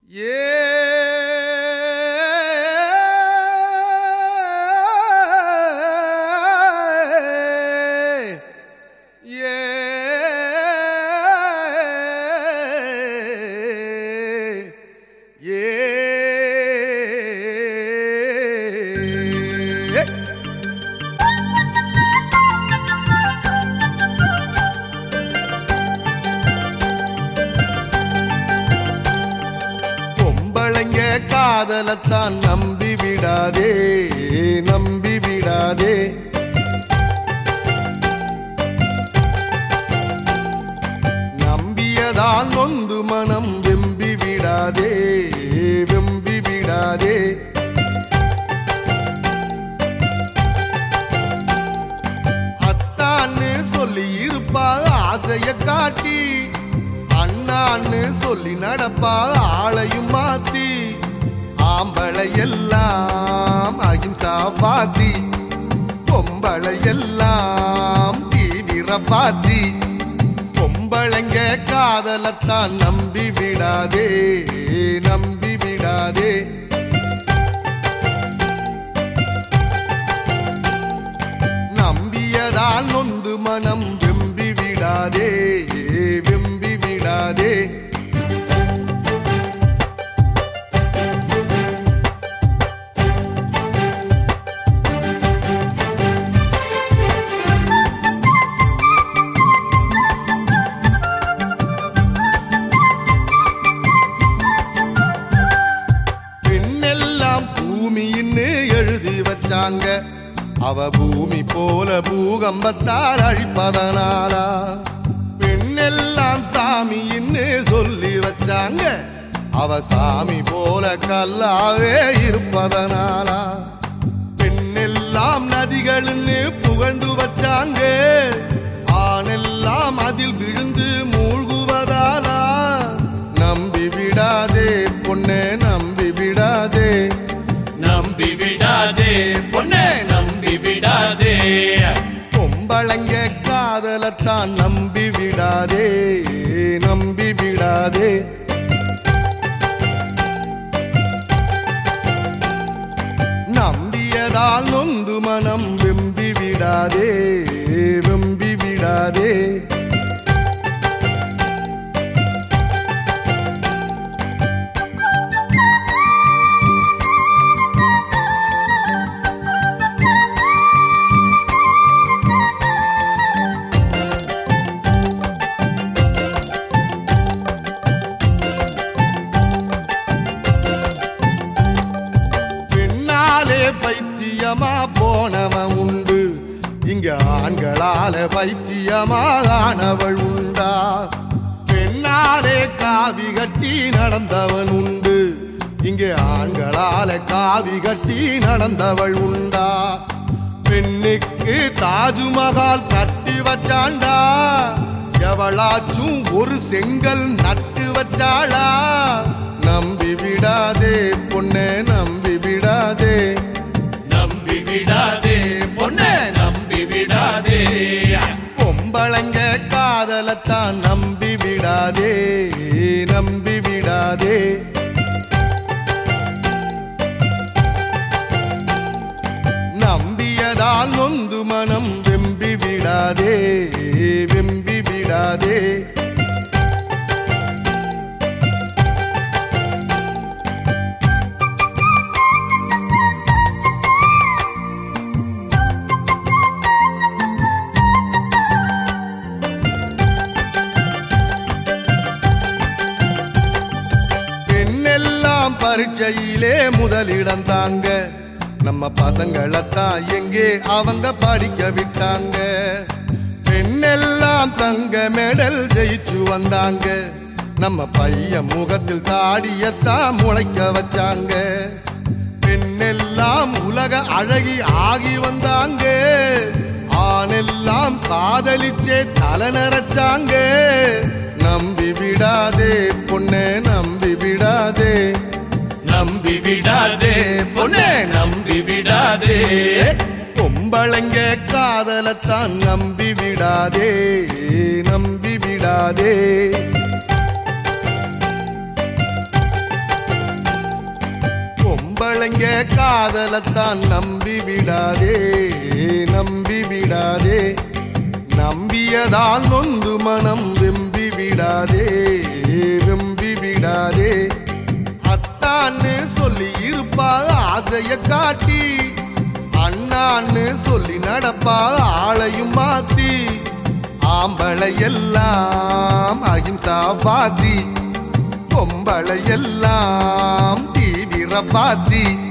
பொம்பளைங்க காதலத்தான் நம்பி விடாதே நம்பி விடாதே நம்பியதால் நொந்து மனம் வெம்பி விடாதே வெம்பி விடாதே அத்தான்னு சொல்லி இருப்பா ஆசைய காட்டி அண்ணான்னு சொல்லி நடப்பா ஆளையும் மாத்தி ஆம்பளை எல்லாம் அகிம்சா பாத்தி பொம்பளை எல்லாம் தீவிர பாத்தி பொம்பளைங்க காதலத்தான் நம்பி விடாதே நம்பி விடாதே நம்பியதால் நொந்து மனம் வெம்பி விடாதே வெம்பி விடாதே பெண்ணெல்லாம் பூமின்னு எழுதி வச்சாங்க அவ பூமி போல பூகம்பத்தால் அழிப்பதனாலா பெண்ணெல்லாம் சாமின்னு சொல்லி வச்சாங்க அவ சாமி போல கல்லாவே இருப்பதனாலா பெண்ணெல்லாம் நதிகள்னு புகழ்ந்து வச்சாங்க ஆணெல்லாம் அதில் விழுந்து மூழ்குவதாலா நம்பி விடாதே பொண்ணே நம்பி விடாதே நம்பி விடாதே பொண்ணே நம்பி விடாதே பொம்பளைங்க காதலத்தான் நம்பி விடாதே நம்பி விடாதே நம்பியதால் நொந்து மனம் வெம்பி விடாதே வெம்பி விடாதே பெண்ணாலே பைத்தியமா போனவன் உண்டு இங்க ஆண்களால பைத்தியமானவள் உண்டா பெண்ணாலே காவி கட்டி நடந்தவன் உண்டு இங்கே ஆண்களால காவி கட்டி நடந்தவள் உண்டா பெண்ணுக்கு தாஜ்மஹால் கட்டி வச்சாண்டா எவளாச்சும் ஒரு செங்கல் நட்டு வச்சாளா நம்பி விடாதே பொண்ணே நம்பி விடாதே நம்பி விடாதே பொண்ணே நம்பி விடாதே பொம்பளைங்க காதலத்தான் நம்பி விடாதே நம்பி விடாதே நம்பியதால் நொந்து மனம் வெம்பி விடாதே வெம்பி விடாதே பெண்ணெல்லாம் பரீட்சையிலே முதலிடம் தாங்க நம்ம பசங்களைத்தான் எங்கே அவங்க படிக்க விட்டாங்க பெண்ணெல்லாம் தங்க மெடல் ஜெயிச்சு வந்தாங்க நம்ம பையன் முகத்தில் தாடியத்தான் முளைக்க வச்சாங்க பெண்ணெல்லாம் உலக அழகி ஆகி வந்தாங்க ஆணெல்லாம் காதலிச்சே தலை நிறச்சாங்க நம்பி விடாதே பொண்ணே நம்பி விடாதே நம்பி விடாதே பொண்ணே நம்பி விடாதே பொம்பளைங்க காதலத்தான் நம்பி விடாதே நம்பி விடாதே பிள்ளைங்க காதலத்தான் நம்பி விடாதே நம்பி விடாதே நம்பியதால் நொந்து மனம் வெம்பி விடாதே வெம்பி விடாதே அத்தான்னு சொல்லி இருப்பா ஆசைய காட்டி அண்ணான்னு சொல்லி நடப்பா ஆளையும் மாத்தி ஆம்பளை எல்லாம் அகிம்சா பாத்தி பொம்பளை எல்லாம் தீவிர பாத்தி